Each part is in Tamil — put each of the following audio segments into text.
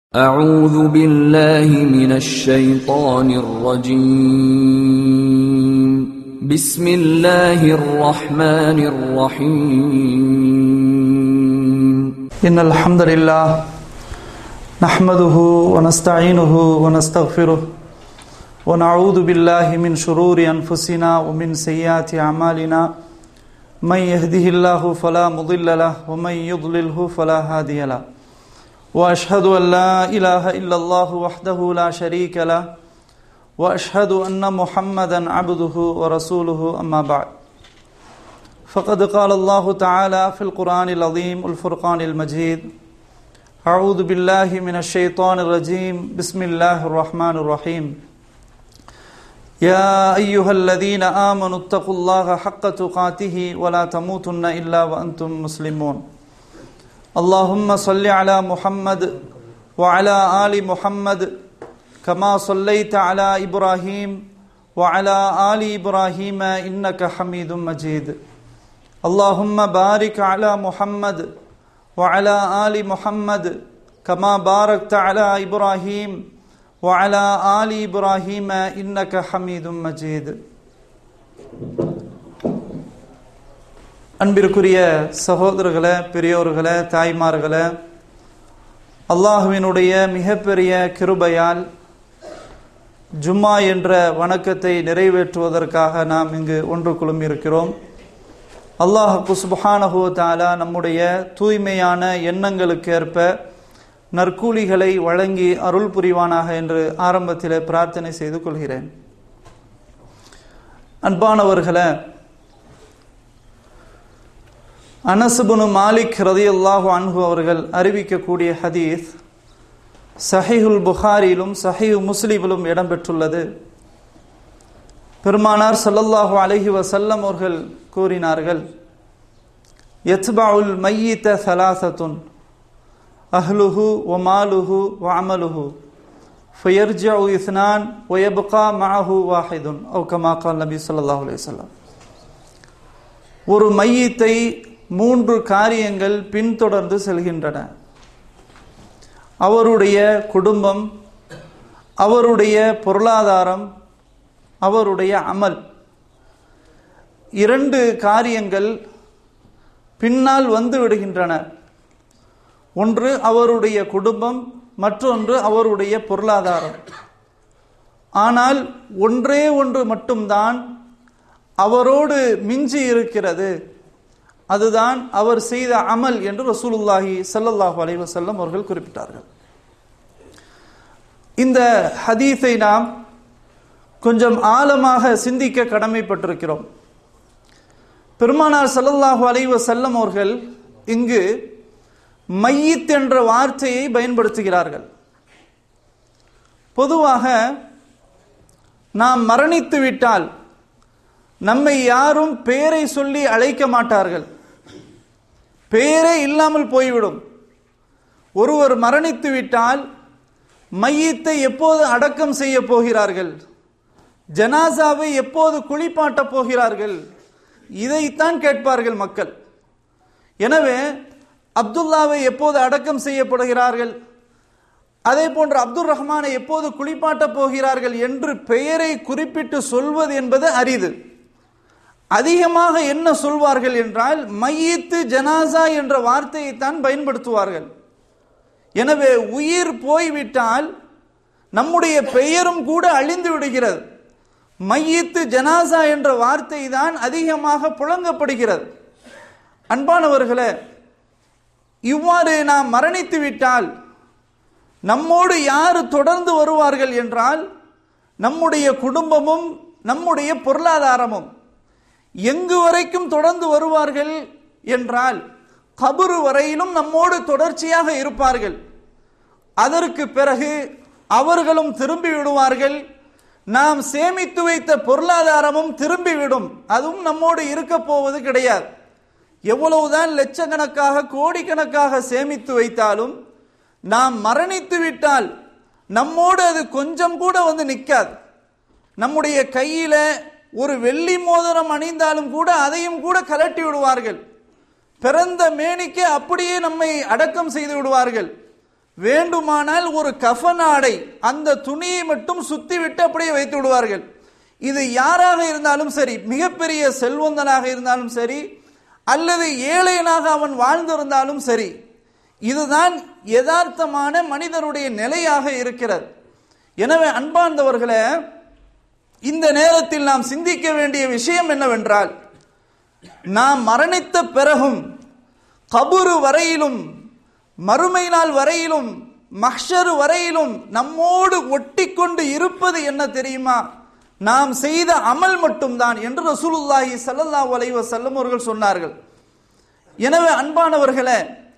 أعوذ بالله من الشيطان الرجيم بسم الله الرحمن الرحيم إن الحمد لله نحمده ونستعينه ونستغفره ونعوذ بالله من شرور أنفسنا ومن سيئات أعمالنا من يهده الله فلا مضل له ومن يضلله فلا هادي له وأشهد أن لا إله إلا الله وحده لا شريك له وأشهد أن محمدا عبده ورسوله أما بعد فقد قال الله تعالى في القرآن العظيم الفرقان المجيد أعوذ بالله من الشيطان الرجيم بسم الله الرحمن الرحيم يا أيها الذين آمنوا اتقوا الله حق تقاته ولا تموتن إلا وأنتم مسلمون اللهم صل على محمد وعلى آل محمد كما صليت على إبراهيم وعلى آل إبراهيم إنك حميد مجيد اللهم بارك على محمد وعلى آل محمد كما باركت على إبراهيم وعلى آل إبراهيم إنك حميد مجيد அன்பிற்குரிய சகோதரர்களே பெரியோர்களே தாய்மார்களே அல்லாஹுவினுடைய மிகப்பெரிய கிருபையால் ஜும்மா என்ற வணக்கத்தை நிறைவேற்றுவதற்காக நாம் இங்கு ஒன்று குழுமியிருக்கிறோம் அல்லாஹ் குஸ்பஹானஹு தாலா நம்முடைய தூய்மையான எண்ணங்களுக்கு ஏற்ப நற்கூலிகளை வழங்கி அருள் புரிவானாக என்று ஆரம்பத்தில் பிரார்த்தனை செய்து கொள்கிறேன் அன்பானவர்களே அனசுபுனு மாலிக் ரதியுல்லாஹு அன்ஹு அவர்கள் அறிவிக்கக்கூடிய ஹதீஸ் சஹிஹுல் புகாரிலும் சஹிஹு முஸ்லிமிலும் இடம்பெற்றுள்ளது பெருமானார் சல்லல்லாஹு அலஹி வசல்லம் அவர்கள் கூறினார்கள் எத்பாவுல் மையீத்த சலாசத்துன் அஹ்லுஹு ஒமாலுஹு வஅமலுஹு ஃபயர்ஜஉ இஸ்னான் ஒயபுகா மஅஹு வாஹிதுன் அவு கமா கால் நபி ஸல்லல்லாஹு அலைஹி வஸல்லம் ஒரு மையத்தை மூன்று காரியங்கள் பின்தொடர்ந்து செல்கின்றன அவருடைய குடும்பம் அவருடைய பொருளாதாரம் அவருடைய அமல் இரண்டு காரியங்கள் பின்னால் வந்து விடுகின்றன ஒன்று அவருடைய குடும்பம் மற்றொன்று அவருடைய பொருளாதாரம் ஆனால் ஒன்றே ஒன்று மட்டும்தான் அவரோடு மிஞ்சி இருக்கிறது அதுதான் அவர் செய்த அமல் என்று ரசூலுல்லாஹி சல்லல்லாஹு அலைஹி வஸல்லம் அவர்கள் குறிப்பிட்டார்கள் இந்த ஹதீஸை நாம் கொஞ்சம் ஆழமாக சிந்திக்க கடமைப்பட்டிருக்கிறோம் பெருமானார் சல்லல்லாஹு அலைஹி வஸல்லம் அவர்கள் இங்கு மையித் என்ற வார்த்தையை பயன்படுத்துகிறார்கள் பொதுவாக நாம் மரணித்து விட்டால் நம்மை யாரும் பெயரை சொல்லி அழைக்க மாட்டார்கள் பெயரே இல்லாமல் போய்விடும் ஒருவர் மரணித்து விட்டால் மையத்தை எப்போது அடக்கம் செய்ய போகிறார்கள் ஜனாசாவை எப்போது குளிப்பாட்டப் போகிறார்கள் இதைத்தான் கேட்பார்கள் மக்கள் எனவே அப்துல்லாவை எப்போது அடக்கம் செய்யப்படுகிறார்கள் அதே போன்று அப்துல் ரஹ்மானை எப்போது குளிப்பாட்டப் போகிறார்கள் என்று பெயரை குறிப்பிட்டு சொல்வது என்பது அரிது அதிகமாக என்ன சொல்வார்கள் என்றால் மையத்து ஜனாசா என்ற வார்த்தையை தான் பயன்படுத்துவார்கள் எனவே உயிர் போய்விட்டால் நம்முடைய பெயரும் கூட அழிந்து விடுகிறது மையத்து ஜனாசா என்ற வார்த்தை தான் அதிகமாக புழங்கப்படுகிறது அன்பானவர்களே இவ்வாறு நாம் மரணித்து விட்டால் நம்மோடு யார் தொடர்ந்து வருவார்கள் என்றால் நம்முடைய குடும்பமும் நம்முடைய பொருளாதாரமும் எங்கு வரைக்கும் தொடர்ந்து வருவார்கள் என்றால் கபுரு வரையிலும் நம்மோடு தொடர்ச்சியாக இருப்பார்கள் அதற்கு பிறகு அவர்களும் திரும்பி விடுவார்கள் நாம் சேமித்து வைத்த பொருளாதாரமும் திரும்பிவிடும் அதுவும் நம்மோடு இருக்க போவது கிடையாது எவ்வளவுதான் லட்சக்கணக்காக கோடிக்கணக்காக சேமித்து வைத்தாலும் நாம் மரணித்து விட்டால் நம்மோடு அது கொஞ்சம் கூட வந்து நிற்காது நம்முடைய கையில ஒரு வெள்ளி மோதிரம் அணிந்தாலும் கூட அதையும் கூட கலட்டி விடுவார்கள் பிறந்த மேனிக்கு அப்படியே நம்மை அடக்கம் செய்து விடுவார்கள் வேண்டுமானால் ஒரு கஃனாடை அந்த துணியை மட்டும் சுத்தி விட்டு அப்படியே வைத்து விடுவார்கள் இது யாராக இருந்தாலும் சரி மிகப்பெரிய செல்வந்தனாக இருந்தாலும் சரி அல்லது ஏழையனாக அவன் வாழ்ந்திருந்தாலும் சரி இதுதான் யதார்த்தமான மனிதனுடைய நிலையாக இருக்கிறது எனவே அன்பார்ந்தவர்களே இந்த நேரத்தில் நாம் சிந்திக்க வேண்டிய விஷயம் என்னவென்றால் நாம் மரணித்த பிறகும் கபுரு வரையிலும் மறுமை நாள் வரையிலும் மஹ்ஷரு வரையிலும் நம்மோடு ஒட்டிக்கொண்டு இருப்பது என்ன தெரியுமா நாம் செய்த அமல் மட்டும்தான் என்று ரசூலுல்லாஹி ஸல்லல்லாஹு அலைஹி வஸல்லம் அவர்கள் சொன்னார்கள் எனவே அன்பானவர்களே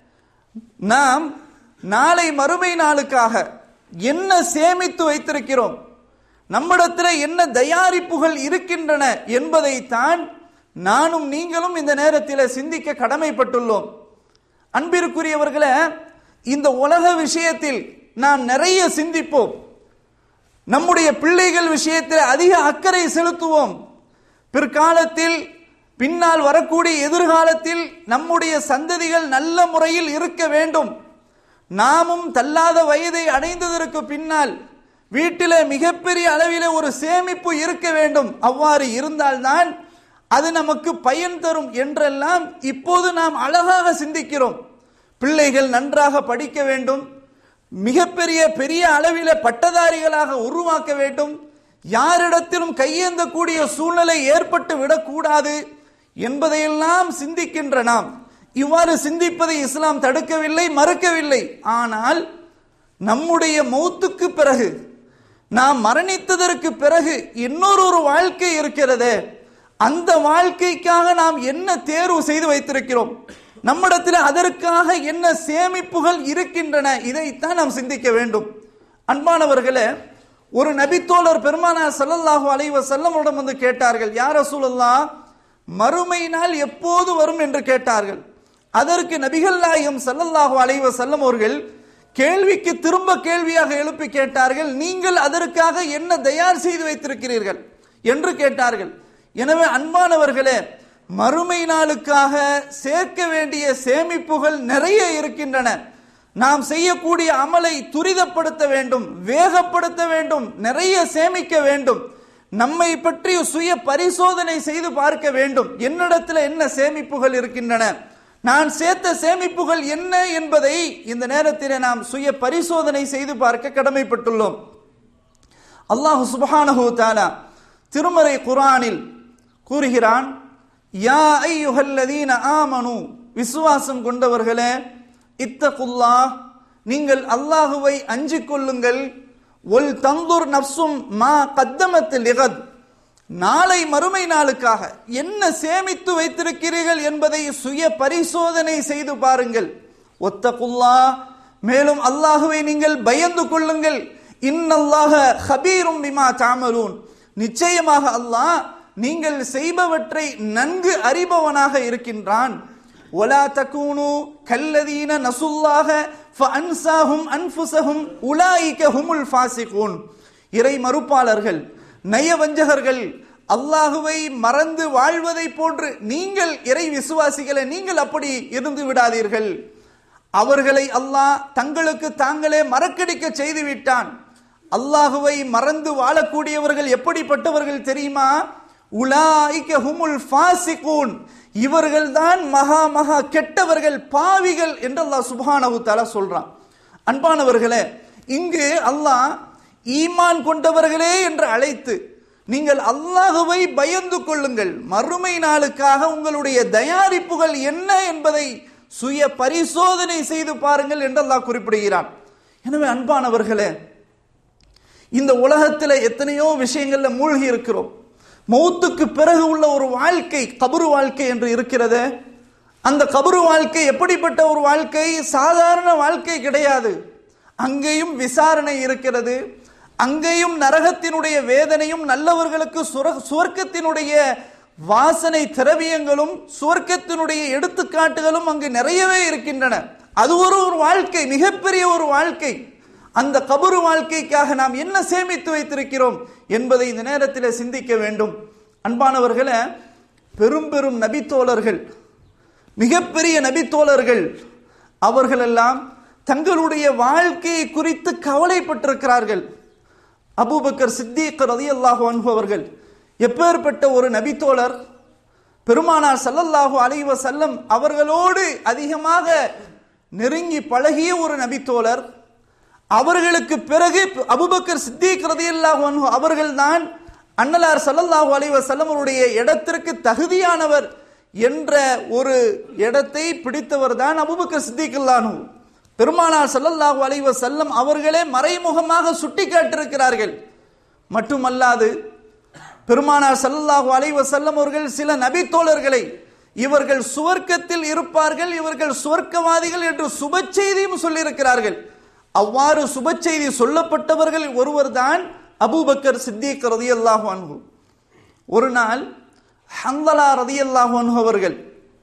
நாம் நாளை மறுமை நாளுக்காக என்ன சேமித்து வைத்திருக்கிறோம் நம்மிடத்தில் என்ன தயாரிப்புகள் இருக்கின்றன என்பதைத்தான் நானும் நீங்களும் இந்த நேரத்தில் சிந்திக்க கடமைப்பட்டுள்ளோம் அன்பிற்குரியவர்களே இந்த உலக விஷயத்தில் நாம் நிறைய சிந்திப்போம் நம்முடைய பிள்ளைகள் விஷயத்தில் அதிக அக்கறை செலுத்துவோம் பிற்காலத்தில் பின்னால் வரக்கூடிய எதிர்காலத்தில் நம்முடைய சந்ததிகள் நல்ல முறையில் இருக்க வேண்டும் நாமும் தள்ளாத வயதை அடைந்ததற்கு பின்னால் வீட்டில மிகப்பெரிய அளவிலே ஒரு சேமிப்பு இருக்க வேண்டும் அவ்வாறு இருந்தால்தான் அது நமக்கு பயன் தரும் என்றெல்லாம் இப்போது நாம் அழகாக சிந்திக்கிறோம் பிள்ளைகள் நன்றாக படிக்க வேண்டும் மிகப்பெரிய பெரிய அளவில பட்டதாரிகளாக உருவாக்க வேண்டும் யாரிடத்திலும் கையேந்தக்கூடிய சூழ்நிலை ஏற்பட்டு விடக்கூடாது என்பதையெல்லாம் சிந்திக்கின்ற நாம் இவ்வாறு சிந்திப்பதை இஸ்லாம் தடுக்கவில்லை மறுக்கவில்லை ஆனால் நம்முடைய மௌத்துக்கு பிறகு நாம் மரணித்ததற்கு பிறகு இன்னொரு ஒரு வாழ்க்கை இருக்கிறதே அந்த வாழ்க்கைக்காக நாம் என்ன தேர்வு செய்து வைத்திருக்கிறோம் நம்மிடத்தில் அதற்காக என்ன சேமிப்புகள் இருக்கின்றன இதைத்தான் நாம் சிந்திக்க வேண்டும் அன்பானவர்களே ஒரு நபித்தோழர் பெருமானார் ஸல்லல்லாஹு அலைஹி வஸல்லமிடம் வந்து கேட்டார்கள் யார் ரசூலுல்லாஹ் மறுமை நாள் எப்போது வரும் என்று கேட்டார்கள் அதற்கு நபிகள் நாயகம் ஸல்லல்லாஹு அலைஹி வஸல்லம் அவர்கள் கேள்விக்கு திரும்ப கேள்வியாக எழுப்பி கேட்டார்கள் நீங்கள் அதற்காக என்ன தயார் செய்து வைத்திருக்கிறீர்கள் என்று கேட்டார்கள் எனவே அன்பானவர்களே மறுமை நாளுக்காக சேர்க்க வேண்டிய சேமிப்புகள் நிறைய இருக்கின்றன நாம் செய்யக்கூடிய அமலை துரிதப்படுத்த வேண்டும் வேகப்படுத்த வேண்டும் நிறைய சேமிக்க வேண்டும் நம்மை பற்றி சுய பரிசோதனை செய்து பார்க்க வேண்டும் என்னிடத்தில் என்ன சேமிப்புகள் இருக்கின்றன நான் சேர்த்த சேமிப்புகள் என்ன என்பதை இந்த நேரத்தில் நாம் சுய பரிசோதனை செய்து பார்க்க கடமைப்பட்டுள்ளோம் அல்லாஹு சுபஹானஹு தாலா திருமறை குரானில் கூறுகிறான் யா ஐயுஹல்லதீன ஆமனு விசுவாசம் கொண்டவர்களே இத்தகுல்லா நீங்கள் அல்லாஹுவை அஞ்சிக் கொள்ளுங்கள் ஒல் தந்துர் நப்சும் மா கத்தமத்து லிகத் நாளை மறுமை நாளுக்காக என்ன சேமித்து வைத்திருக்கிறீர்கள் என்பதை சுய பரிசோதனை செய்து பாருங்கள் ஒத்தகுல்லா மேலும் அல்லாஹுவை நீங்கள் பயந்து கொள்ளுங்கள் இன்னல்லாஹ ஹபீரும் பிமா தாமலூன் நிச்சயமாக அல்லாஹ் நீங்கள் செய்பவற்றை நன்கு அறிபவனாக இருக்கின்றான் ஒலா தக்கூனு கல்லதீன நசுல்லாக ஃபஅன்சாஹும் அன்ஃபுஸஹும் உலாயிக ஹுமுல் ஃபாசிகூன் இறை மறுப்பாளர்கள் நயவஞ்சகர்கள் அல்லாஹுவை மறந்து வாழ்வதை போன்று நீங்கள் இறை விசுவாசிகளை நீங்கள் அப்படி இருந்து விடாதீர்கள் அவர்களை அல்லாஹ் தங்களுக்கு தாங்களே மறக்கடிக்க செய்து விட்டான் அல்லாஹுவை மறந்து வாழக்கூடியவர்கள் எப்படிப்பட்டவர்கள் தெரியுமா உலாய்க ஹுமுல் ஃபாசிகூன் இவர்கள் தான் மகா மகா கெட்டவர்கள் பாவிகள் என்று அல்லாஹ் சுப்ஹானஹு தஆலா சொல்றான் அன்பானவர்களே இங்கு அல்லாஹ் ஈமான் கொண்டவர்களே என்று அழைத்து நீங்கள் அல்லாஹுவை பயந்து கொள்ளுங்கள் மறுமை நாளுக்காக உங்களுடைய தயாரிப்புகள் என்ன என்பதை சுய பரிசோதனை செய்து பாருங்கள் என்று அல்லாஹ் குறிப்பிடுகிறான் எனவே அன்பானவர்களே இந்த உலகத்தில் எத்தனையோ விஷயங்கள்ல மூழ்கி இருக்கிறோம் மௌத்துக்கு பிறகு உள்ள ஒரு வாழ்க்கை கபரு வாழ்க்கை என்று இருக்கிறது அந்த கபரு வாழ்க்கை எப்படிப்பட்ட ஒரு வாழ்க்கை சாதாரண வாழ்க்கை கிடையாது அங்கேயும் விசாரணை இருக்கிறது அங்கேயும் நரகத்தினுடைய வேதனையும் நல்லவர்களுக்கு சுர- சுவர்க்கத்தினுடைய வாசனை திரவியங்களும் சுவர்க்கத்தினுடைய எடுத்துக்காட்டுகளும் அங்கு நிறையவே இருக்கின்றன அது ஒரு ஒரு வாழ்க்கை மிகப்பெரிய ஒரு வாழ்க்கை அந்த கபரு வாழ்க்கைக்காக நாம் என்ன சேமித்து வைத்திருக்கிறோம் என்பதை இந்த நேரத்தில் சிந்திக்க வேண்டும் அன்பானவர்களே பெரும் பெரும் நபித்தோழர்கள் மிகப்பெரிய நபித்தோழர்கள் அவர்களெல்லாம் தங்களுடைய வாழ்க்கையை குறித்து கவலைப்பட்டிருக்கிறார்கள் அபூபக்கர் சித்திக் ரதியல்லாஹு அன்ஹு அவர்கள் எப்பேற்பட்ட ஒரு நபித்தோழர் பெருமானார் ஸல்லல்லாஹு அலைஹி வஸல்லம் அவர்களோடு அதிகமாக நெருங்கி பழகிய ஒரு நபித்தோழர் அவர்களுக்கு பிறகு அபூபக்கர் சித்திக் ரதியல்லாஹு அன்ஹு அவர்கள்தான் அன்னலார் ஸல்லல்லாஹு அலைஹி வஸல்லம் அவருடைய இடத்திற்கு தகுதியானவர் என்ற ஒரு இடத்தை பிடித்தவர் தான் அபூபக்கர் சித்திக் அல்லாஹு பெருமானார் ஸல்லல்லாஹு அலைஹி வஸல்லம் அவர்களே மறைமுகமாக சுட்டிக்காட்டியிருக்கிறார்கள் மட்டுமல்லாது பெருமானார் ஸல்லல்லாஹு அலைஹி வஸல்லம் அவர்கள் சில நபி தோழர்களை இவர்கள் சுவர்க்கத்தில் இருப்பார்கள் இவர்கள் சுவர்க்கவாதிகள் என்று சுப செய்தியும் சொல்லியிருக்கிறார்கள் அவ்வாறு சுப செய்தி சொல்லப்பட்டவர்கள் ஒருவர்தான் அபூபக்கர் சித்திக் ரதியல்லாஹு அன்ஹு ஒரு நாள் ஹந்தலா ரதியல்லாஹு அன்ஹு அவர்கள்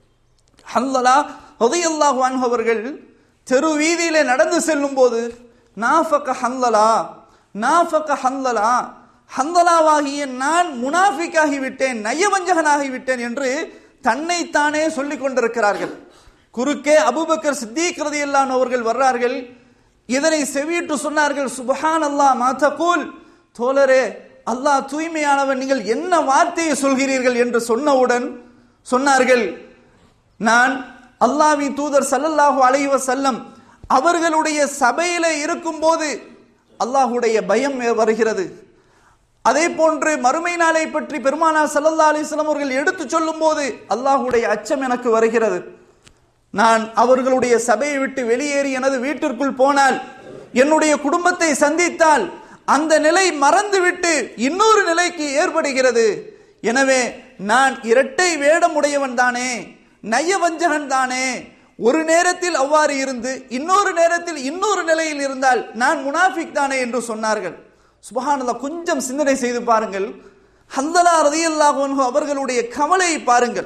ஹந்தலா ரதியல்லாஹு அன்ஹு அவர்கள் தெரு வீதியிலே நடந்து செல்லும் போது நாஃபக ஹந்தலா நாஃபக ஹந்தலா ஹந்தலாவாகிய நான் முனாஃபிக்காகி விட்டேன் நயவஞ்சகனாகி விட்டேன் என்று தன்னைத்தானே சொல்லிக் கொண்டிருக்கிறார்கள் குறுக்கே அபூபக்கர் சித்திக் ரதியல்லாஹு அவர்கள் வர்றார்கள் இதனை செவியிட்டு சொன்னார்கள் சுபஹான் அல்லாஹ் மாத்தகூல் தோழரே அல்லாஹ் தூய்மையானவன் நீங்கள் என்ன வார்த்தையை சொல்கிறீர்கள் என்று சொன்னவுடன் சொன்னார்கள் நான் அல்லாஹ்வின் தூதர் ஸல்லல்லாஹு அலைஹி வஸல்லம் அவர்களுடைய சபையில இருக்கும்போது அல்லாஹ்வுடைய பயம் வருகிறது அதே போன்று மறுமை நாளை பற்றி பெருமானார் ஸல்லல்லாஹு அலைஹி வஸல்லம் அவர்கள் எடுத்து சொல்லும்போது அல்லாஹ்வுடைய அச்சம் எனக்கு வருகிறது நான் அவர்களுடைய சபையை விட்டு வெளியேறி எனது வீட்டிற்குள் போனால் என்னுடைய குடும்பத்தை சந்தித்தால் அந்த நிலை மறந்துவிட்டு இன்னொரு நிலைக்கு ஏற்படுகிறது எனவே நான் இரட்டை வேடம் உடையவன் தானே நயவஞ்சகன் தானே ஒரு நேரத்தில் அவ்வாறு இருந்து இன்னொரு நேரத்தில் இன்னொரு நிலையில் இருந்தால் நான் முனாஃபிக் தானே என்று சொன்னார்கள் சுபஹானல்லாஹ் கொஞ்சம் சிந்தனை செய்து பாருங்கள் ஹந்தலா ரதியல்லாஹு அன்ஹு அவர்களுடைய கவலையை பாருங்கள்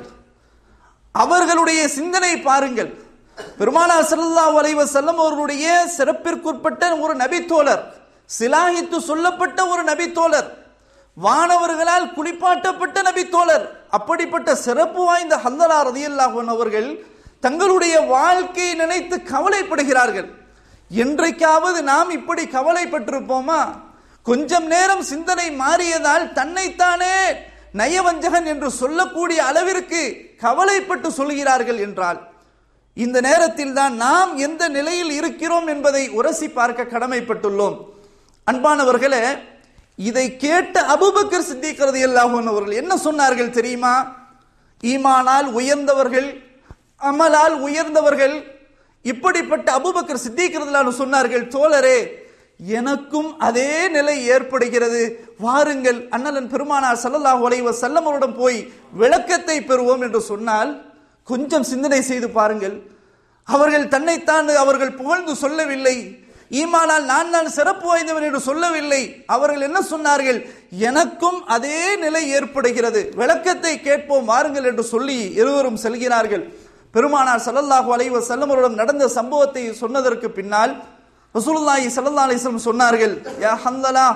அவர்களுடைய சிந்தனை பாருங்கள் பெருமானா ஸல்லல்லாஹு அலைஹி வஸல்லம் அவர்களுடைய சிறப்பிற்குட்பட்ட ஒரு நபித்தோழர் சிலாகித்து சொல்லப்பட்ட ஒரு நபித்தோழர் வானவர்களால் குளிப்பாட்டப்பட்ட நபித்தோழர் அப்படிப்பட்ட சிறப்பு வாய்ந்த ஹந்தலா ரதியல்லாஹு அன்ஹு அவர்கள் தங்களுடைய வாழ்க்கையை நினைத்து கவலைப்படுகிறார்கள் என்றைக்காவது நாம் இப்படி கவலைப்பட்டிருப்போமா கொஞ்சம் நேரம் சிந்தனை மாறியதால் தன்னைத்தானே நயவஞ்சகன் என்று சொல்லக்கூடிய அளவிற்கு கவலைப்பட்டு சொல்கிறார்கள் என்றால் இந்த நேரத்தில் தான் நாம் எந்த நிலையில் இருக்கிறோம் என்பதை உரசி பார்க்க கடமைப்பட்டுள்ளோம் அன்பானவர்களே இதை கேட்ட அபுபக்கர் சித்திக்கிறது எல்லாகும் அவர்கள் என்ன சொன்னார்கள் தெரியுமா ஈமானால் உயர்ந்தவர்கள் அமலால் உயர்ந்தவர்கள் இப்படிப்பட்ட அபுபக்கர் சித்திக்கிறதுலான்னு சொன்னார்கள் தோழரே எனக்கும் அதே நிலை ஏற்படுகிறது வாருங்கள் அண்ணலன் பெருமானார் ஸல்லல்லாஹு அலைஹி வஸல்லம் அவரிடம் போய் விளக்கத்தை பெறுவோம் என்று சொன்னால் கொஞ்சம் சிந்தனை செய்து பாருங்கள் அவர்கள் தன்னைத்தான் அவர்கள் புகழ்ந்து சொல்லவில்லை ஈமானால் நான் தான் சிறப்பு வாய்ந்தவன் என்று சொல்லவில்லை அவர்கள் என்ன சொன்னார்கள் எனக்கும் அதே நிலை ஏற்படுகிறது விளக்கத்தை கேட்போம் வாருங்கள் என்று சொல்லி இருவரும் செல்கிறார்கள் பெருமானார் ஸல்லல்லாஹு அலைஹி வஸல்லம் அவரிடம் நடந்த சம்பவத்தை சொன்னதற்கு பின்னால் ரசூலுல்லாஹி ஸல்லல்லாஹு அலைஹி வஸல்லம் சொன்னார்கள் யா ஹந்தலா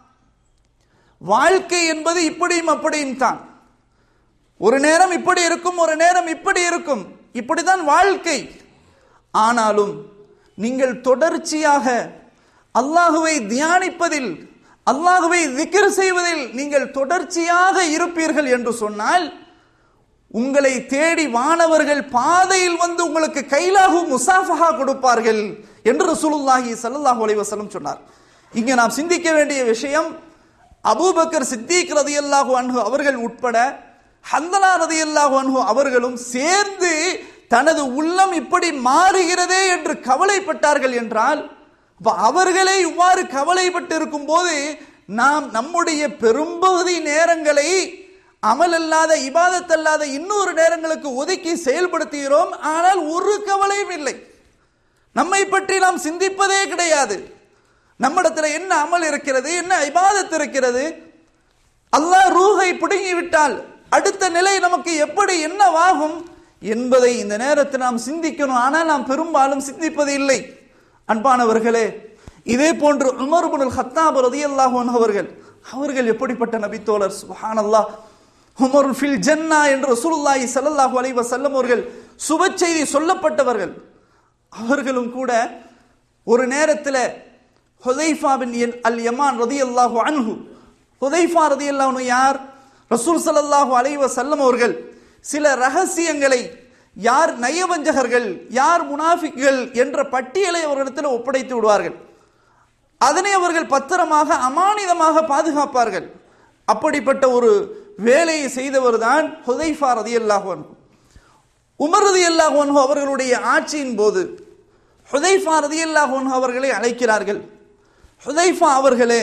வாழ்க்கை என்பது இப்படியும் அப்படியும் தான் ஒரு நேரம் இப்படி இருக்கும் ஒரு நேரம் இப்படி இருக்கும் இப்படிதான் வாழ்க்கை ஆனாலும் நீங்கள் தொடர்ச்சியாக அல்லாஹுவை தியானிப்பதில் அல்லாஹுவை திக்ர் செய்வதில் நீங்கள் தொடர்ச்சியாக இருப்பீர்கள் என்று சொன்னால் உங்களை தேடி வானவர்கள் பாதையில் வந்து உங்களுக்கு கைலாகு முசாஃபஹா கொடுப்பார்கள் என்று ரசூலுல்லாஹி ஸல்லல்லாஹு அலைஹி வஸல்லம் சொன்னார் இங்கே நாம் சிந்திக்க வேண்டிய விஷயம் அபூபக்கர் சித்திக் ரதியல்லாஹு அன்ஹு அவர்கள் உட்பட ஹந்தலா ரதியல்லாஹு அன்ஹு அவர்களும் சேர்ந்து தனது உள்ளம் இப்படி மாறுகிறதே என்று கவலைப்பட்டார்கள் என்றால் அப்ப அவர்களே இவ்வாறு கவலைப்பட்டு இருக்கும் போது நாம் நம்முடைய பெரும்பகுதி நேரங்களை அமல் அல்லாத இபாதத் அல்லாத இன்னொரு நேரங்களுக்கு ஒதுக்கி செயல்படுத்துகிறோம் ஆனால் ஒரு கவலையும் இல்லை நம்மை பற்றி நாம் சிந்திப்பதே கிடையாது நம்மிடத்துல என்ன அமல் இருக்கிறது என்ன இபாதத் இருக்கிறது அல்லாஹ் ரூஹை பிடுங்கி விட்டால் அடுத்த நிலை நமக்கு எப்படி என்னவாகும் என்பதை இந்த நேரத்தில் நாம் சிந்திக்கணும் ஆனால் நாம் பெரும்பாலும் சிந்திப்பது இல்லை அன்பானவர்களே இதே போன்று உமர் இப்னுல் ஹத்தாப் ரலியல்லாஹு அன்ஹு அவர்கள் அவர்கள் எப்படிப்பட்ட நபித்தோழர் சுப்ஹானல்லாஹ் உமர் ஃபில் ஜன்னா என்று ரசூலுல்லாஹி ஸல்லல்லாஹு அலைஹி வஸல்லம் அவர்கள் சுப செய்தி சொல்லப்பட்டவர்கள் அவர்களும் கூட ஒரு நேரத்தில் ஹுதைஃபா பின் என்- அல் யமான் ரதியல்லாஹு அன்ஹு ஹுதைஃபா ரதியல்லாஹு யார் ரசூல் ஸல்லல்லாஹு அலைஹி வஸல்லம் அவர்கள் சில ரகசியங்களை யார் நயவஞ்சகர்கள் யார் முனாஃபிக்குகள் என்ற பட்டியலை அவர்களிடத்தில் ஒப்படைத்து விடுவார்கள் அதனை அவர்கள் பத்திரமாக அமானிதமாக பாதுகாப்பார்கள் அப்படிப்பட்ட ஒரு வேலையை செய்தவர் தான் ஹுதைஃபா ரதியல்லாஹு அன்ஹு உமர் ரதியல்லாஹு அன்ஹு அவர்களுடைய ஆட்சியின் போது ஹுதைஃபா ரதியல்லாஹு அன்ஹு அவர்களை அழைக்கிறார்கள் ஹுதைஃபா அவர்களே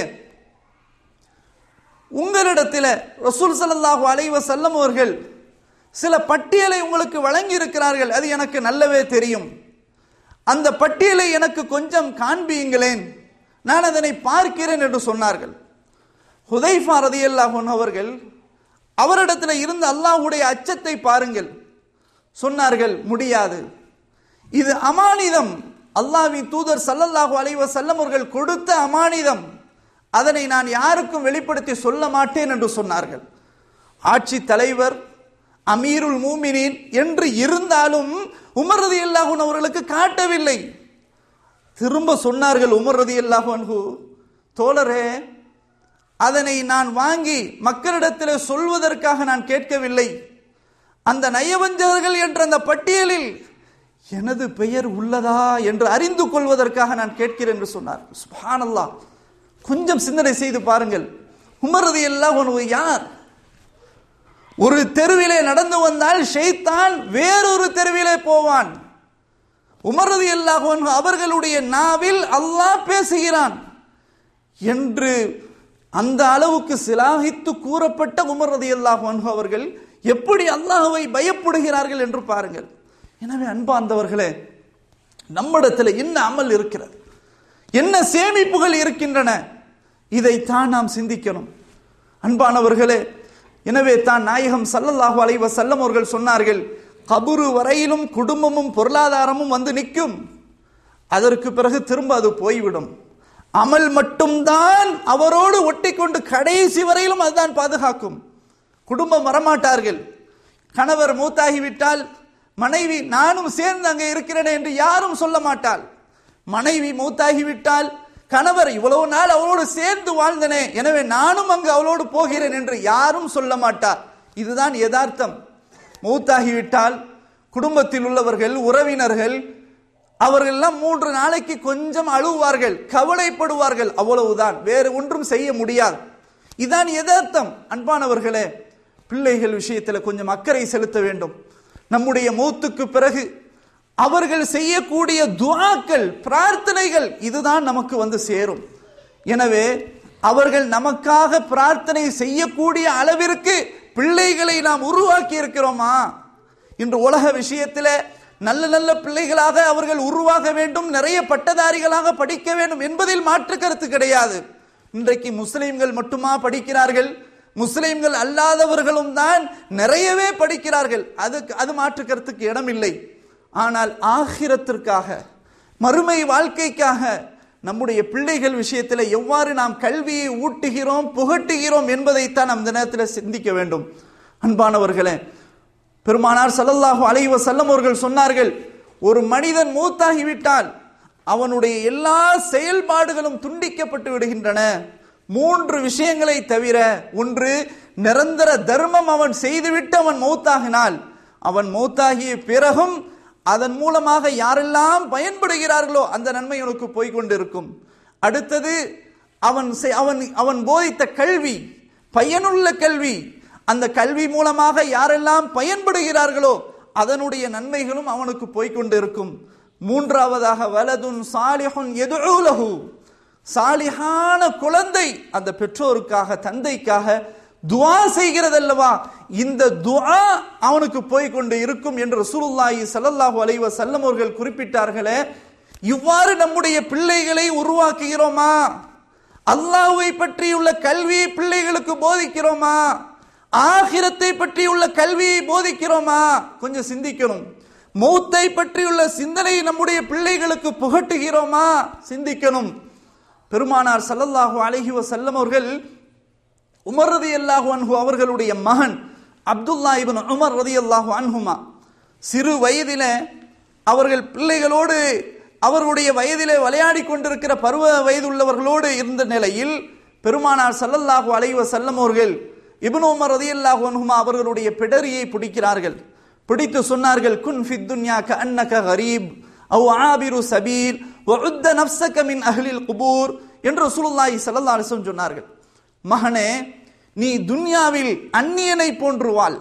உங்களிடத்தில் ரசூல் ஸல்லல்லாஹு அலைஹி வஸல்லம் அவர்கள் சில பட்டியலை உங்களுக்கு வழங்கி இருக்கிறார்கள் அது எனக்கு நல்லவே தெரியும் அந்த பட்டியலை எனக்கு கொஞ்சம் காண்பியுங்களேன் நான் அதனை பார்க்கிறேன் என்று சொன்னார்கள் ஹுதைஃபா ரதியல்லாஹு அன்ஹு அவர்கள் அவரிடத்தில் இருந்த அல்லாஹ்வுடைய அச்சத்தை பாருங்கள் சொன்னார்கள் முடியாது இது அமானிதம் அல்லாஹ்வின் தூதர் ஸல்லல்லாஹு அலைஹி வஸல்லம் அவர்கள் கொடுத்த அமானிதம் அதனை நான் யாருக்கும் வெளிப்படுத்தி சொல்ல மாட்டேன் என்று சொன்னார்கள் ஆட்சி தலைவர் அமீருல் மூமினின் என்று இருந்தாலும் உமர் ரதியல்லாஹு அன்ஹு அவர்களுக்கு காட்டவில்லை திரும்ப சொன்னார்கள் உமர் ரதியல்லாஹு அன்ஹு தோழரே அதனை நான் வாங்கி மக்களிடத்தில் சொல்வதற்காக நான் கேட்கவில்லை அந்த நயவஞ்சகர்கள் என்ற அந்த பட்டியலில் எனது பெயர் உள்ளதா என்று அறிந்து கொள்வதற்காக நான் கேட்கிறேன் என்று சொன்னார் சுப்ஹானல்லாஹ் கொஞ்சம் சிந்தனை செய்து பாருங்கள் உமரது எல்லாம் ஒன்று யார் ஒரு தெருவிலே நடந்து வந்தால் ஷைத்தான் வேறொரு தெருவிலே போவான் உமரது அல்லாஹ் அவர்களுடைய நாவில் அல்லாஹ் பேசுகிறான் என்று அந்த அளவுக்கு சிலாகித்து கூறப்பட்ட உமர் ரதியல்லாஹு அன்ஹு அவர்கள் எப்படி அல்லாஹ்வை பயப்படுகிறார்கள் என்று பாருங்கள் எனவே அன்பார்ந்தவர்களே நம்மிடத்தில் என்ன அமல் இருக்கிறது என்ன சேமிப்புகள் இருக்கின்றன இதைத்தான் நாம் சிந்திக்கணும் அன்பானவர்களே எனவே தான் நாயகம் ஸல்லல்லாஹு அலைஹி வஸல்லம் அவர்கள் சொன்னார்கள் கபுரு வரையிலும் குடும்பமும் பொருளாதாரமும் வந்து நிற்கும் அதற்கு பிறகு திரும்ப அது போய்விடும் அமல் மட்டும்தான் அவரோடு ஒட்டிக்கொண்டு கடைசி வரையிலும் அதுதான் பாதுகாக்கும் குடும்பம் வரமாட்டார்கள் கணவர் மூத்தாகிவிட்டால் மனைவி நானும் சேர்ந்து அங்கே இருக்கிறேன் என்று யாரும் சொல்ல மாட்டாள் மனைவி மூத்தாகிவிட்டால் கணவர் இவ்வளவு நாள் அவளோடு சேர்ந்து வாழ்ந்தனே எனவே நானும் அங்கு அவளோடு போகிறேன் என்று யாரும் சொல்ல மாட்டார் இதுதான் யதார்த்தம் மூத்தாகிவிட்டால் குடும்பத்தில் உள்ளவர்கள் உறவினர்கள் அவர்கள் எல்லாம் மூன்று நாளைக்கு கொஞ்சம் அழுவார்கள் கவலைப்படுவார்கள் அவ்வளவுதான் வேறு ஒன்றும் செய்ய முடியாது இதான் யதார்த்தம் அன்பானவர்களே பிள்ளைகள் விஷயத்தில் கொஞ்சம் அக்கறை செலுத்த வேண்டும் நம்முடைய மூத்துக்கு பிறகு அவர்கள் செய்யக்கூடிய துஆக்கள் பிரார்த்தனைகள் இதுதான் நமக்கு வந்து சேரும் எனவே அவர்கள் நமக்காக பிரார்த்தனை செய்யக்கூடிய அளவிற்கு பிள்ளைகளை நாம் உருவாக்கி இருக்கிறோமா இன்று உலக விஷயத்தில் நல்ல நல்ல பிள்ளைகளாக அவர்கள் உருவாக வேண்டும் நிறைய பட்டதாரிகளாக படிக்க வேண்டும் என்பதில் மாற்று கருத்து கிடையாது இன்றைக்கு முஸ்லிம்கள் மட்டுமா படிக்கிறார்கள் முஸ்லிம்கள் அல்லாதவர்களும் தான் நிறையவே படிக்கிறார்கள் அதுக்கு அது மாற்று கருத்துக்கு இடமில்லை ஆனால் ஆகிரத்திற்காக மறுமை வாழ்க்கைக்காக நம்முடைய பிள்ளைகள் விஷயத்தில் எவ்வாறு நாம் கல்வியை ஊட்டுகிறோம் புகட்டுகிறோம் என்பதைத்தான் நாம் இந்த நேரத்தில் சிந்திக்க வேண்டும் அன்பானவர்களே பெருமானார் ஸல்லல்லாஹு அலைஹி வஸல்லம் அவர்கள் சொன்னார்கள் ஒரு மனிதன் மூத்தாகிவிட்டால் அவனுடைய எல்லா செயல்பாடுகளும் துண்டிக்கப்பட்டு விடுகின்றன மூன்று விஷயங்களை தவிர ஒன்று நிரந்தர தர்மம் அவன் செய்துவிட்டு அவன் மௌத்தாகினால் அவன் மௌத்தாகிய பிறகும் அதன் மூலமாக யாரெல்லாம் பயன்படுகிறார்களோ அந்த நன்மை அவனுக்கு போய்கொண்டிருக்கும் அடுத்தது அவன் செய்- அவன் அவன் போதித்த கல்வி பயனுள்ள கல்வி அந்த கல்வி மூலமாக யாரெல்லாம் பயன்படுகிறார்களோ அதனுடைய நன்மைகளும் அவனுக்கு போய்க்கொண்டிருக்கும் மூன்றாவதாக வலதுன் சாலிஹுன் எதுலகு சாலிஹான குழந்தை அந்த பெற்றோருக்காக தந்தைக்காக துஆ செய்கிறதல்லவா இந்த துஆ அவனுக்கு போய் கொண்டு இருக்கும் என்று ரசூலுல்லாஹி ஸல்லல்லாஹு அலைஹி வஸல்லம் அவர்கள் குறிப்பிட்டார்களே இவ்வாறு நம்முடைய பிள்ளைகளை உருவாக்குகிறோமா அல்லாஹ்வை பற்றியுள்ள கல்வியை பிள்ளைகளுக்கு போதிக்கிறோமா ஆகிரத்தை பற்றியுள்ள கல்வியை போதிக்கிறோமா கொஞ்சம் சிந்திக்கணும் மௌத்தை பற்றியுள்ள சிந்தனை நம்முடைய பிள்ளைகளுக்கு புகட்டுகிறோமா சிந்திக்கணும் பெருமானார் ஸல்லல்லாஹு அலைஹி வஸல்லம் அவர்கள் உமர் ரதியல்லாஹு அன்ஹு அவர்களுடைய மகன் அப்துல்லா இப்னு உமர் ரதியல்லாஹு அன்ஹுமா சிறு வயதில அவர்கள் பிள்ளைகளோடு அவர்களுடைய வயதிலே விளையாடி கொண்டிருக்கிற பருவ வயதுள்ளவர்களோடு இருந்த நிலையில் பெருமானார் ஸல்லல்லாஹு அலைஹி வஸல்லம் அவர்கள் இப்னு உமர் ரலியல்லாஹு அன்ஹுமா அவர்களுடைய பிடரியை பிடிக்கிறார்கள் பிடித்து சொன்னார்கள் குன் ஃபித் துன்யா கஅன்னக கரீப் அவ் ஆபிரு சபீல் வஉத்த நஃப்ஸக மின் அஹ்லில் குபூர் என்று ரசூலுல்லாஹி ஸல்லல்லாஹு அலைஹி வஸல்லம் சொன்னார்கள் மகனே நீ துன்யாவில் அந்நியனை போன்று வாழ்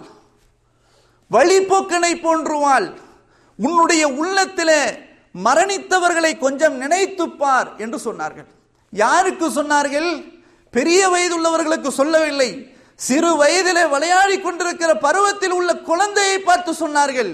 வழிபோக்கனை போன்று வாழ் உன்னுடைய உள்ளத்திலே மரணித்தவர்களை கொஞ்சம் நினைத்துப் பார் என்று சொன்னார்கள் யாருக்கு சொன்னார்கள் பெரிய வயதுள்ளவர்களுக்கு சொல்லவில்லை சிறு வயதிலே விளையாடி கொண்டிருக்கிற பருவத்தில் உள்ள குழந்தையை பார்த்து சொன்னார்கள்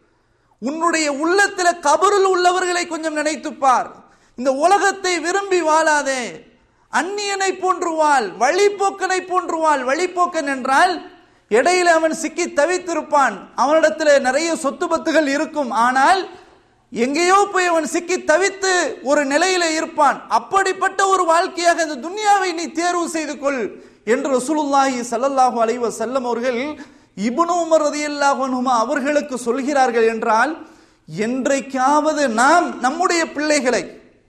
உன்னுடைய உள்ளத்தில கபருள் உள்ளவர்களை கொஞ்சம் நினைத்துப் பார் இந்த உலகத்தை விரும்பி வாழாதே அந்நியனை போன்று வாழ் வழிபோக்கனை போன்று வாழ் வழிபோக்கன் என்றால் இடையில அவன் சிக்கி தவித்திருப்பான் அவனிடத்துல நிறைய சொத்து பத்துகள் இருக்கும் ஆனால் எங்கேயோ போய் அவன் சிக்கி தவித்து ஒரு நிலையில இருப்பான் அப்படிப்பட்ட ஒரு வாழ்க்கையாக இந்த துன்யாவை நீ தேர்வு செய்து கொள் என்று ரசூலுல்லாஹி ஸல்லல்லாஹு அலைஹி வஸல்லம் அவர்கள் இப்னு உமர் ரலியல்லாஹு அன்ஹுமா அவர்களுக்கு சொல்கிறார்கள் என்றால் என்றைக்காவது நாம் நம்முடைய பிள்ளைகளை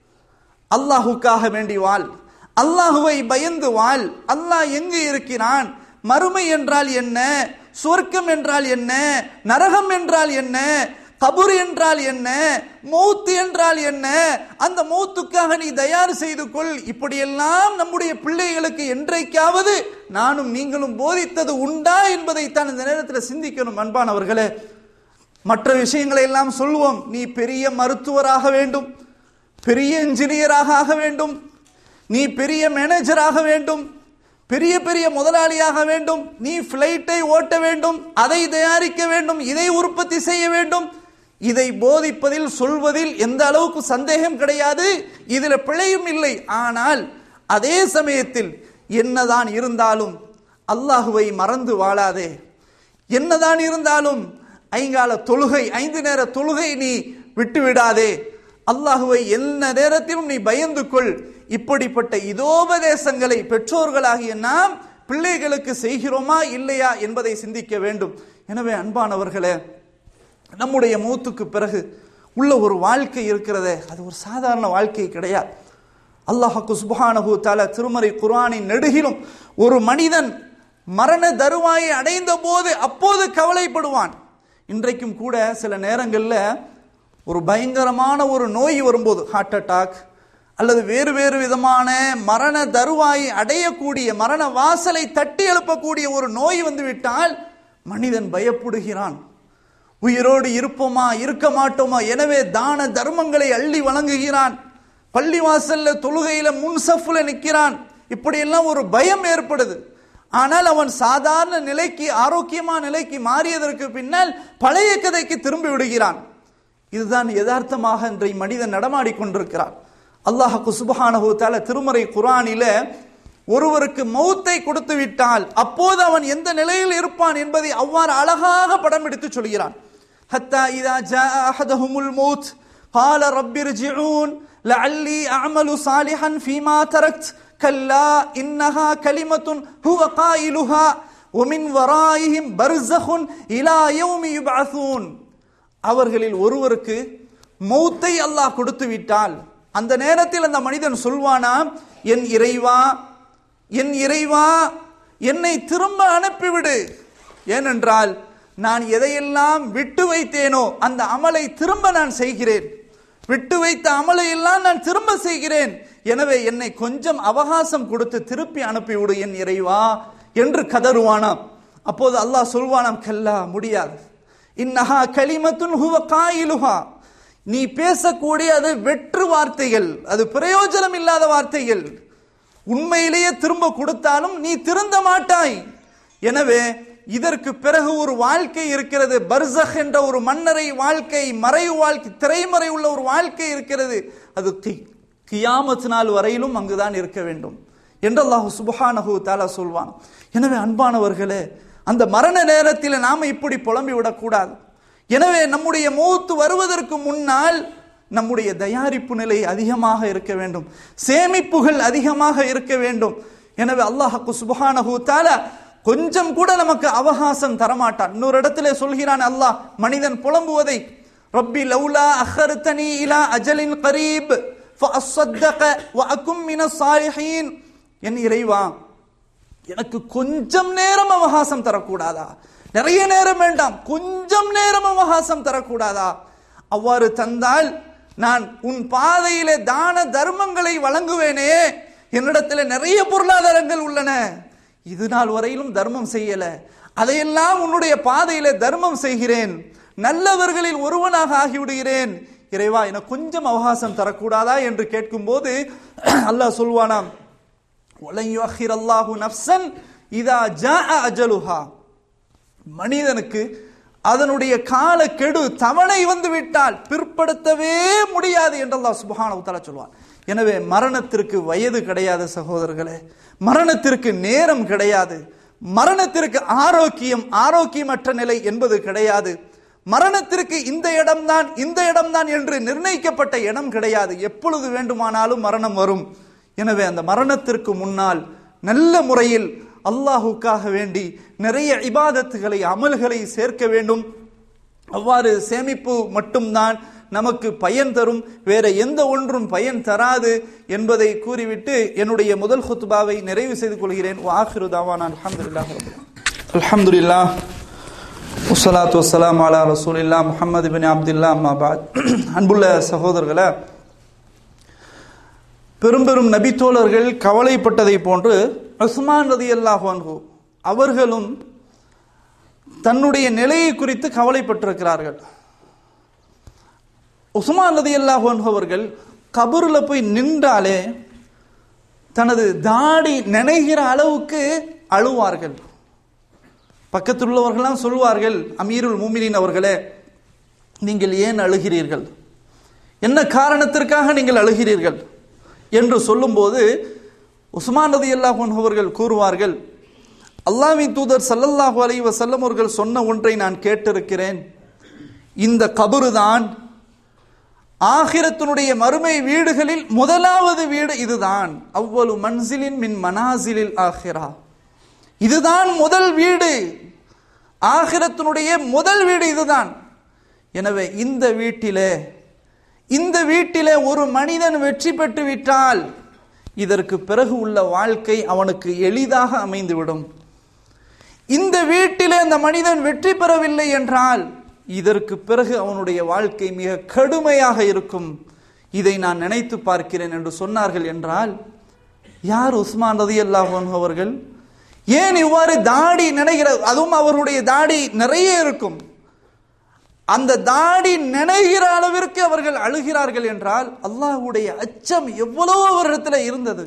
அல்லாஹுக்காக வேண்டி வாழ் அல்லாஹுவை பயந்து வாழ் அல்லாஹ் எங்கு இருக்கிறான் மறுமை என்றால் என்ன சொர்க்கம் என்றால் என்ன நரகம் என்றால் என்ன கபூர் என்றால் என்ன மௌத்து என்றால் என்ன அந்த மௌத்துக்காக நீ தயார் செய்து கொள் இப்படியெல்லாம் நம்முடைய பிள்ளைகளுக்கு என்றைக்காவது நானும் நீங்களும் போதித்தது உண்டா என்பதைத்தான் இந்த நேரத்தில் சிந்திக்கணும் அன்பானவர்களே மற்ற விஷயங்களை எல்லாம் சொல்லுவோம் நீ பெரிய மருத்துவராக வேண்டும் பெரிய இன்ஜினியராக ஆக வேண்டும் நீ பெரிய மேனேஜராக வேண்டும் பெரிய பெரிய முதலாளியாக வேண்டும் நீ பிளைட்டை ஓட்ட வேண்டும் அதை தயாரிக்க வேண்டும் இதை உற்பத்தி செய்ய வேண்டும் இதை போதிப்பதில் சொல்வதில் எந்த அளவுக்கு சந்தேகம் கிடையாது இதில் பிழையும் இல்லை ஆனால் அதே சமயத்தில் என்னதான் இருந்தாலும் அல்லாஹுவை மறந்து வாழாதே என்னதான் இருந்தாலும் ஐங்கால தொழுகை ஐந்து நேர தொழுகை நீ விட்டு விடாதே அல்லாஹுவை என்ன நேரத்திலும் நீ பயந்து கொள் இப்படிப்பட்ட இதோபதேசங்களை பெற்றோர்களாகிய நாம் பிள்ளைகளுக்கு செய்கிறோமா இல்லையா என்பதை சிந்திக்க வேண்டும் எனவே அன்பானவர்களே நம்முடைய மூத்துக்கு பிறகு உள்ள ஒரு வாழ்க்கை இருக்கிறதே அது ஒரு சாதாரண வாழ்க்கை கிடையாது அல்லாஹு சுபஹானஹு தால திருமறை குர்ஆனின் நெடுகிலும் ஒரு மனிதன் மரண தருவாயை அடைந்த போது அப்போது கவலைப்படுவான் இன்றைக்கும் கூட சில நேரங்களில் ஒரு பயங்கரமான ஒரு நோய் வரும்போது ஹார்ட் அட்டாக் அல்லது வேறு வேறு விதமான மரண தருவாயை அடையக்கூடிய மரண வாசலை தட்டி எழுப்பக்கூடிய ஒரு நோய் வந்து விட்டால் மனிதன் பயப்படுகிறான் உயிரோடு இருப்போமா இருக்க மாட்டோமா எனவே தான தர்மங்களை அள்ளி வழங்குகிறான் பள்ளிவாசல்ல தொழுகையில முன்சஃப்ல நிற்கிறான் இப்படியெல்லாம் ஒரு பயம் ஏற்படுது ஆனால் அவன் சாதாரண நிலைக்கு ஆரோக்கியமான நிலைக்கு மாறியதற்கு பின்னால் பழைய கதைக்கு திரும்பி விடுகிறான் இதுதான் யதார்த்தமாக இன்றைய மனிதன் நடமாடி கொண்டிருக்கிறான் அல்லாஹு சுபஹானஹு தால திருமறை குரானில ஒருவருக்கு மௌத்தை கொடுத்து விட்டால் அப்போது அவன் எந்த நிலையில் இருப்பான் என்பதை அவ்வாறு அழகாக படம் எடுத்து சொல்கிறான் ஹத்தா இதா ஜா அஹதஹுமுல் மௌத் قال رب ارجعون لعلي اعمل صالحا فيما تركت كلا انها كلمه هو قائلها ومن ورائهم برزخ الى يوم يبعثون அவர்களில் ஒருவருக்கு மௌத்தை அல்லாஹ் கொடுத்து விட்டால் அந்த நேரத்தில் அந்த மனிதன் சொல்வானாம் என் இறைவா என் இறைவா என்னை திரும்ப அனுப்பிவிடு ஏனென்றால் நான் எதையெல்லாம் விட்டு வைத்தேனோ அந்த அமலை திரும்ப நான் செய்கிறேன் விட்டு வைத்த அமலை எல்லாம் நான் திரும்ப செய்கிறேன் எனவே என்னை கொஞ்சம் அவகாசம் கொடுத்து திருப்பி அனுப்பிவிடு என் இறைவா என்று கதறுவானாம் அப்போது அல்லாஹ் சொல்வானாம் கல்லா முடியாது இன்னஹா கலிமத்துன் ஹுவ காயிலுஹா நீ பேசக்கூடிய அது வெற்று வார்த்தைகள் அது பிரயோஜனம் இல்லாத வார்த்தைகள் உண்மையிலேயே திரும்ப கொடுத்தாலும் நீ திருந்த மாட்டாய் எனவே இதற்கு பிறகு ஒரு வாழ்க்கை இருக்கிறது பர்சக் என்ற ஒரு மன்னரை வாழ்க்கை மறைவு வாழ்க்கை திரைமறை உள்ள ஒரு வாழ்க்கை இருக்கிறது அது கி- கியாமத் நாள் வரையிலும் அங்குதான் இருக்க வேண்டும் என்று அல்லாஹ் சுபஹானஹு தாலா சொல்வான் எனவே அன்பானவர்களே அந்த மரண நேரத்தில் நாம இப்படி புலம்பி விடக்கூடாது எனவே நம்முடைய மூத்து வருவதற்கு முன்னால் நம்முடைய தயாரிப்பு நிலை அதிகமாக இருக்க வேண்டும் சேமிப்புகள் அதிகமாக இருக்க வேண்டும் எனவே அல்லாஹ்க்கு சுபஹானஹு தஆலா கொஞ்சம் கூட நமக்கு அவகாசம் தரமாட்டான் இன்னொரு இடத்திலே சொல்கிறான் அல்லாஹ் மனிதன் புலம்புவதை ரப்பி லௌலா அஹர்தனி இலா அஜலின் கரீப் ஃபஅஸ்ஸத்தக வஅகும் மினஸ் சாலிஹீன் என் இறைவா எனக்கு கொஞ்சம் நேரம் அவகாசம் தரக்கூடாதா நிறைய நேரம் வேண்டாம் கொஞ்சம் நேரம் அவகாசம் தரக்கூடாதா அவ்வாறு தந்தால் நான் உன் பாதையிலே தான தர்மங்களை வழங்குவேனே என்னிடத்துல நிறைய பொருளாதாரங்கள் உள்ளன இது நாள் வரையிலும் தர்மம் செய்யல அதையெல்லாம் உன்னுடைய பாதையிலே தர்மம் செய்கிறேன் நல்லவர்களில் ஒருவனாக ஆகிவிடுகிறேன் இறைவா எனக்கு கொஞ்சம் அவகாசம் தரக்கூடாதா என்று கேட்கும்போது அல்லாஹ் சொல்வானாம் ஒலன் யுஅஹிர் அல்லாஹு நஃப்சன் இதா ஜாஅ அஜலுஹா மனிதனுக்கு அதனுடைய கால கெடு தவணை வந்து விட்டால் பிற்படுத்தவே முடியாது என்று அல்லாஹ் சுப்ஹானஹு தஆலா சொல்வார் எனவே மரணத்திற்கு வயது கிடையாது சகோதரர்களே மரணத்திற்கு நேரம் கிடையாது மரணத்திற்கு ஆரோக்கியம் ஆரோக்கியமற்ற நிலை என்பது கிடையாது மரணத்திற்கு இந்த இடம்தான் இந்த இடம்தான் என்று நிர்ணயிக்கப்பட்ட இடம் கிடையாது எப்பொழுது வேண்டுமானாலும் மரணம் வரும் எனவே அந்த மரணத்திற்கு முன்னால் நல்ல முறையில் அல்லாஹுக்காக வேண்டி நிறைய இபாதத்துகளை அமல்களை சேர்க்க வேண்டும் அவ்வாறு சேமிப்பு மட்டும்தான் நமக்கு பயன் தரும் வேற எந்த ஒன்றும் பயன் தராது என்பதை கூறிவிட்டு என்னுடைய முதல் ஹுத்பாவை நிறைவு செய்து கொள்கிறேன் வாஹிரு தாவான் அல்ஹம்துலில்லாஹ் அல்ஹம்துலில்லாஹ் வஸ்ஸலாத்து வஸ்ஸலாம் அலா ரசூலில்லா முஹம்மது பின் அப்துல்லா அம்மா பாத் அன்புள்ள சகோதரர்களே பெரும் பெரும் நபித்தோழர்கள் கவலைப்பட்டதை போன்று உஸ்மான் ரதி அல்லாஹு அவர்களும் தன்னுடைய நிலையை குறித்து கவலைப்பட்டிருக்கிறார்கள் உஸ்மான் ரதி அல்லாஹு அவர்கள் கபூரில் போய் நின்றாலே தனது தாடி நினைகிற அளவுக்கு அழுவார்கள் பக்கத்தில் உள்ளவர்கள்லாம் சொல்வார்கள் அமீருல் மூமினின் அவர்களே நீங்கள் ஏன் அழுகிறீர்கள் என்ன காரணத்திற்காக நீங்கள் அழுகிறீர்கள் என்று சொல்லும்போது உஸ்மான் ரதி அல்லாஹன் அவர்கள் கூறுவார்கள் அல்லாஹ்வின் தூதர் சல்லல்லாஹு அலைஹி வஸல்லம் அவர்கள் சொன்ன ஒன்றை நான் கேட்டிருக்கிறேன் இந்த கபரு தான் ஆகிரத்தினுடைய மறுமை வீடுகளில் முதலாவது வீடு இதுதான் அவ்வளவு மன்சிலின் மின் மனாசிலில் ஆகிரா இதுதான் முதல் வீடு ஆகிரத்தினுடைய முதல் வீடு இதுதான் எனவே இந்த வீட்டிலே இந்த வீட்டிலே ஒரு மனிதன் வெற்றி பெற்று விட்டால் இதற்கு பிறகு உள்ள வாழ்க்கை அவனுக்கு எளிதாக அமைந்துவிடும் இந்த வீட்டிலே அந்த மனிதன் வெற்றி பெறவில்லை என்றால் இதற்கு பிறகு அவனுடைய வாழ்க்கை மிக கடுமையாக இருக்கும் இதை நான் நினைத்து பார்க்கிறேன் என்று சொன்னார்கள் என்றால் யார் உஸ்மான் ரதி அல்லாஹன் அவர்கள் ஏன் இவ்வாறு தாடி நினைகிற அதுவும் அவருடைய தாடி நிறைய இருக்கும் அந்த தாடி நினைகிற அளவிற்கு அவர்கள் அழுகிறார்கள் என்றால் அல்லாஹ்வுடைய அச்சம் எவ்வளவு அவரிடத்தில் இருந்தது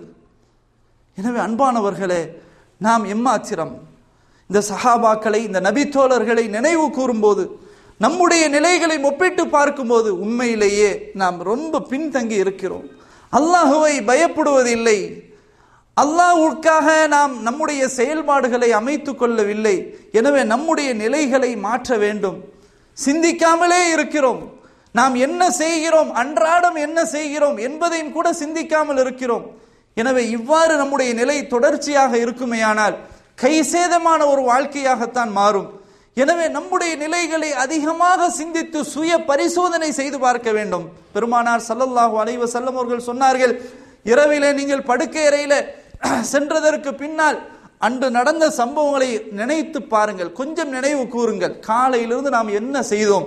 எனவே அன்பானவர்களே நாம் எம்மாத்திரம் இந்த சஹாபாக்களை இந்த நபித்தோழர்களை நினைவு கூறும்போது நம்முடைய நிலைகளை ஒப்பிட்டு பார்க்கும்போது உண்மையிலேயே நாம் ரொம்ப பின்தங்கி இருக்கிறோம் அல்லாஹுவை பயப்படுவதில்லை அல்லாஹ்வுக்காக நாம் நம்முடைய செயல்பாடுகளை அமைத்துக் கொள்ளவில்லை எனவே நம்முடைய நிலைகளை மாற்ற வேண்டும் சிந்திக்காமலே இருக்கிறோம் நாம் என்ன செய்கிறோம் அன்றாடம் என்ன செய்கிறோம் என்பதையும் கூட சிந்திக்காமல் இருக்கிறோம் எனவே இவ்வாறு நம்முடைய நிலை தொடர்ச்சியாக இருக்குமேயானால் கைசேதமான ஒரு வாழ்க்கையாகத்தான் மாறும் எனவே நம்முடைய நிலைகளை அதிகமாக சிந்தித்து சுய பரிசோதனை செய்து பார்க்க வேண்டும் பெருமானார் சல்லல்லாஹு அலைஹி வஸல்லம் அவர்கள் சொன்னார்கள் இரவிலே நீங்கள் படுக்கை அறையில சென்றதற்கு பின்னால் அன்று நடந்த சம்பவங்களை நினைத்து பாருங்கள் கொஞ்சம் நினைவு கூறுங்கள் காலையிலிருந்து நாம் என்ன செய்தோம்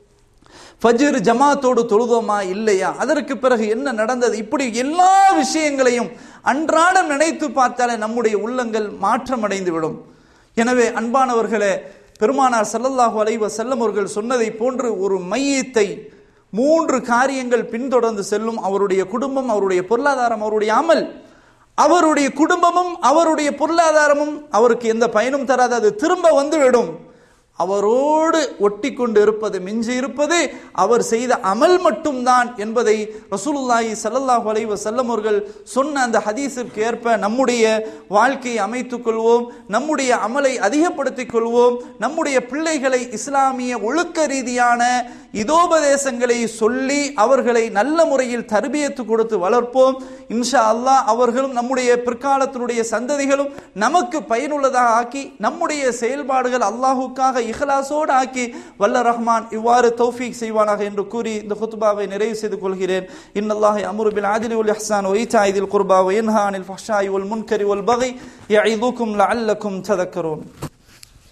ஃபஜ்ர் ஜமாத்தோடு தொழுதோமா இல்லையா அதற்கு பிறகு என்ன நடந்தது இப்படி எல்லா விஷயங்களையும் அன்றாடம் நினைத்து பார்த்தாலே நம்முடைய உள்ளங்கள் மாற்றமடைந்து விடும் எனவே அன்பானவர்களே பெருமானார் ஸல்லல்லாஹு அலைஹி வஸல்லம் அவர்கள் சொன்னதை போன்று ஒரு மையத்தை மூன்று காரியங்கள் பின்தொடர்ந்து செல்லும் அவருடைய குடும்பம் அவருடைய பொருளாதாரம் அவருடைய அமல் அவருடைய குடும்பமும் அவருடைய பொருளாதாரமும் அவருக்கு எந்த பயனும் தராது அது திரும்ப வந்துவிடும் அவரோடு ஒட்டி கொண்டு இருப்பது மிஞ்சி இருப்பது அவர் செய்த அமல் மட்டும்தான் என்பதை ரசூலுல்லாஹி ஸல்லல்லாஹு அலைஹி வஸல்லம் அவர்கள் சொன்ன அந்த ஹதீஸிற்கு ஏற்ப நம்முடைய வாழ்க்கையை அமைத்துக் கொள்வோம் நம்முடைய அமலை அதிகப்படுத்திக் கொள்வோம் நம்முடைய பிள்ளைகளை இஸ்லாமிய ஒழுக்க ரீதியான இதோபதேசங்களை சொல்லி அவர்களை நல்ல முறையில் தர்பியத்து கொடுத்து வளர்ப்போம் இன்ஷா அல்லாஹ் அவர்களும் நம்முடைய பிற்காலத்தினுடைய சந்ததிகளும் நமக்கு பயனுள்ளதாக ஆக்கி நம்முடைய செயல்பாடுகள் அல்லாஹுக்காக இஹ்லாசோடு ஆக்கி வல்ல ரஹ்மான் இவ்வாறு தௌஃபீக் செய்வானாக என்று கூறி இந்த குத்பாவை நிறைவு செய்து கொள்கிறேன் இன்னல்லாஹி அம்ரு பில் ஆதிலி வல் இஹ்சான் வ ஈதாஇ தில் குர்பா வ யன்ஹா அனில் ஃபஹ்ஷாஇ வல் முன்கரி வல் பகி யஇதுக்கும் லஅல்லக்கும் ததக்கரூன்